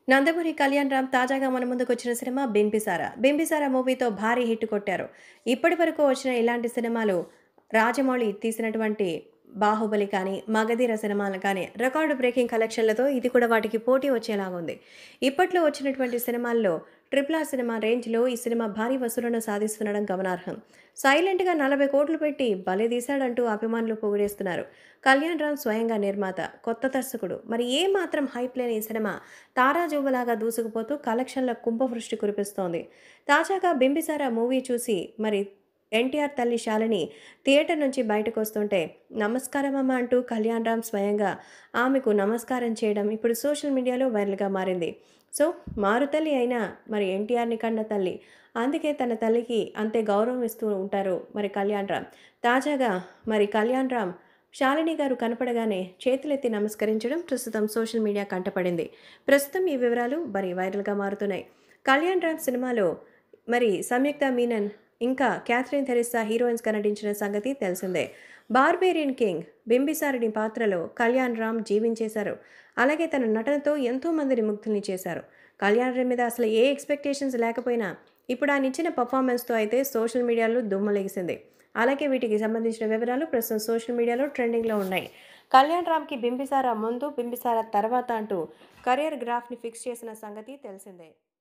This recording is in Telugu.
నందమూరి కళ్యాణ్ రామ్ తాజాగా మన ముందుకు వచ్చిన సినిమా బింబిసార బింబిసార మూవీతో భారీ హిట్ కొట్టారు ఇప్పటి వరకు వచ్చిన ఇలాంటి సినిమాలు రాజమౌళి తీసినటువంటి బాహుబలి కానీ మగధీర సినిమాలు కానీ రికార్డు బ్రేకింగ్ కలెక్షన్లతో ఇది కూడా వాటికి పోటీ వచ్చేలాగా ఉంది ఇప్పట్లో వచ్చినటువంటి సినిమాల్లో ట్రిపుల్ ఆర్ సినిమా రేంజ్లో ఈ సినిమా భారీ వసూలను సాధిస్తుండడం గమనార్హం సైలెంట్గా నలభై కోట్లు పెట్టి బలి తీశాడంటూ అభిమానులు పొగిడేస్తున్నారు కళ్యాణ్ రామ్ స్వయంగా నిర్మాత కొత్త దర్శకుడు మరి ఏ మాత్రం హైప్ లేని ఈ సినిమా తారాజువ్వలాగా దూసుకుపోతూ కలెక్షన్ల కుంభవృష్టి కురిపిస్తోంది తాజాగా బింబిసార మూవీ చూసి మరి ఎన్టీఆర్ తల్లి శాలిని థియేటర్ నుంచి బయటకు వస్తుంటే నమస్కారం అమ్మ అంటూ కళ్యాణ్ రామ్ స్వయంగా ఆమెకు నమస్కారం చేయడం ఇప్పుడు సోషల్ మీడియాలో వైరల్గా మారింది సో మారు తల్లి అయినా మరి ఎన్టీఆర్ని కన్న తల్లి అందుకే తన తల్లికి అంతే గౌరవం ఇస్తూ ఉంటారు మరి కళ్యాణ్ రామ్ తాజాగా మరి కళ్యాణ్ రామ్ శాలిని గారు కనపడగానే చేతులెత్తి నమస్కరించడం ప్రస్తుతం సోషల్ మీడియా కంటపడింది ప్రస్తుతం ఈ వివరాలు మరి వైరల్గా మారుతున్నాయి కళ్యాణ్ రామ్ సినిమాలో మరి సంయుక్త మీనన్ ఇంకా క్యాథరిన్ థెరిస్సా హీరోయిన్స్గా నటించిన సంగతి తెలిసిందే బార్బేరియన్ కింగ్ బింబిసారుడి పాత్రలో కళ్యాణ్ రామ్ జీవించేశారు అలాగే తన నటనతో ఎంతో మందిని ముగ్ధుల్ని చేశారు కళ్యాణ్ రామ్ మీద అసలు ఏ ఎక్స్పెక్టేషన్స్ లేకపోయినా ఇప్పుడు ఆయన ఇచ్చిన పర్ఫార్మెన్స్తో అయితే సోషల్ మీడియాలో దుమ్మలేసింది అలాగే వీటికి సంబంధించిన వివరాలు ప్రస్తుతం సోషల్ మీడియాలో ట్రెండింగ్లో ఉన్నాయి కళ్యాణ్ రామ్కి బింబిసారా ముందు బింబిసారా తర్వాత అంటూ కెరియర్ గ్రాఫ్ని ఫిక్స్ చేసిన సంగతి తెలిసిందే